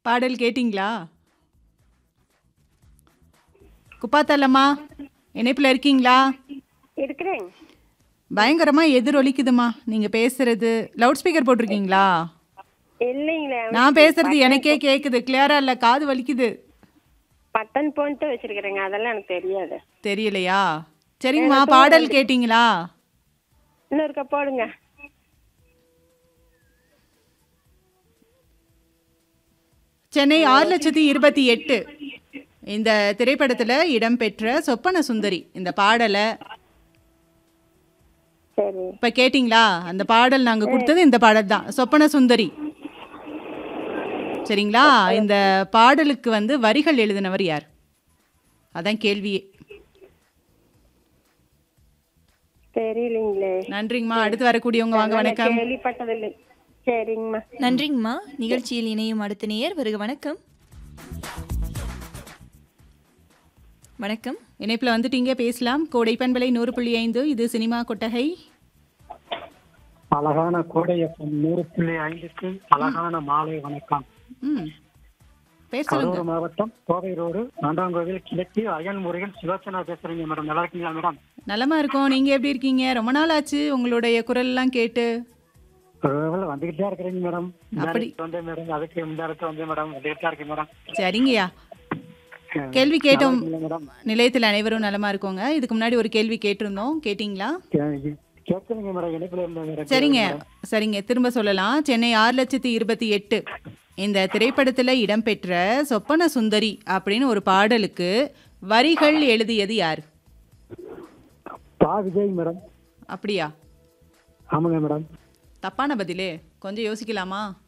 பாடல் கேட்டிங்களா குப்பாத்தல்லம்மா இணைப்பில் இருக்கீங்களா இருக்கிறேன் பயங்கரமா எதிரொலிக்குதுமா நீங்க பேசுறது லவுட் ஸ்பீக்கர் போட்டிருக்கீங்களா இல்லைங்களே நான் பேசுறது எனக்கே கேக்குது கிளியரா இல்ல காது வலிக்குது பட்டன் போன்ட்டு வச்சிருக்கிறேங்க அதெல்லாம் எனக்கு தெரியாது தெரியலையா சரிங்கம்மா பாடல் கேட்டிங்களா இன்னொருக்கா போடுங்க சென்னை ஆறு லட்சத்தி இருபத்தி எட்டு இந்த திரைப்படத்துல இடம்பெற்ற சொப்பன சுந்தரி இந்த பாடலை சரி இப்ப கேட்டிங்களா அந்த பாடல் நாங்க கொடுத்தது இந்த பாடல் தான் சொப்பன சுந்தரி சரிங்களா இந்த பாடலுக்கு வந்து வரிகள் எழுதினவர் யார் அதான் கேள்வியே தெரியலைங்களே நன்றிங்கம்மா அடுத்து வரக்கூடியவங்க வாங்க வணக்கம் கேள்விப்பட்டதில்லை சரிங்கம்மா நன்றிங்கம்மா நிகழ்ச்சியில் இணையும் அடுத்த நேயர் வருக வணக்கம் வணக்கம் இணைப்புல வந்துட்டீங்க பேசலாம் கோடை பண்பலை நூறு புள்ளி ஐந்து இது சினிமா கொட்டகை அழகான கோடையப்பம் நூறு புள்ளி ஐந்துக்கு அழகான மாலை வணக்கம் ம் பேர் சொல்லுங்க கரூர் மாவட்டம் கோவை ரோடு நாண்டாங்கோவில் கிழக்கு அயன்முறையில் சிவச்சனா பேசுறீங்க மேடம் நல்லா இருக்கீங்களா மேடம் நலமா இருக்கோம் நீங்க எப்படி இருக்கீங்க ரொம்ப நாள் ஆச்சு உங்களுடைய குரல் எல்லாம் கேட்டு பரவாயில்ல, வந்துகிட்டு தான் இருக்கிறீங்க மேடம் இந்த அப்படி. இடத்துக்கு வந்தேன் மேடம் அதுக்கு இந்த இடத்துக்கு வந்தேன் மேடம் வந்துகிட்டு தான் இருக்கு மேடம் சரிங்கய்யா கேள்வி கேட்டோம் நல்லா இருக்கீங்களா மேடம் நிலையத்தில் அனைவரும் நலமா இருக்கோங்க இதுக்கு முன்னாடி ஒரு கேள்வி கேட்டிருந்தோம் கேட்டிங்களா கே- கேட்குறீங்க மேடம் இணைப்புல இருந்த மேடம் சரிங்க சரிங்க திரும்ப சொல்லலாம் சென்னை ஆறு லட்சத்தி இருபத்தி எட்டு இந்த திரைப்படத்தில் இடம்பெற்ற சொப்பன சுந்தரி அப்படின்னு ஒரு பாடலுக்கு வரிகள் எழுதியது யார் பா விஜய் மேடம் அப்படியா ஆமாங்க மேடம் தப்பான பதிலே கொஞ்சம் யோசிக்கலாமா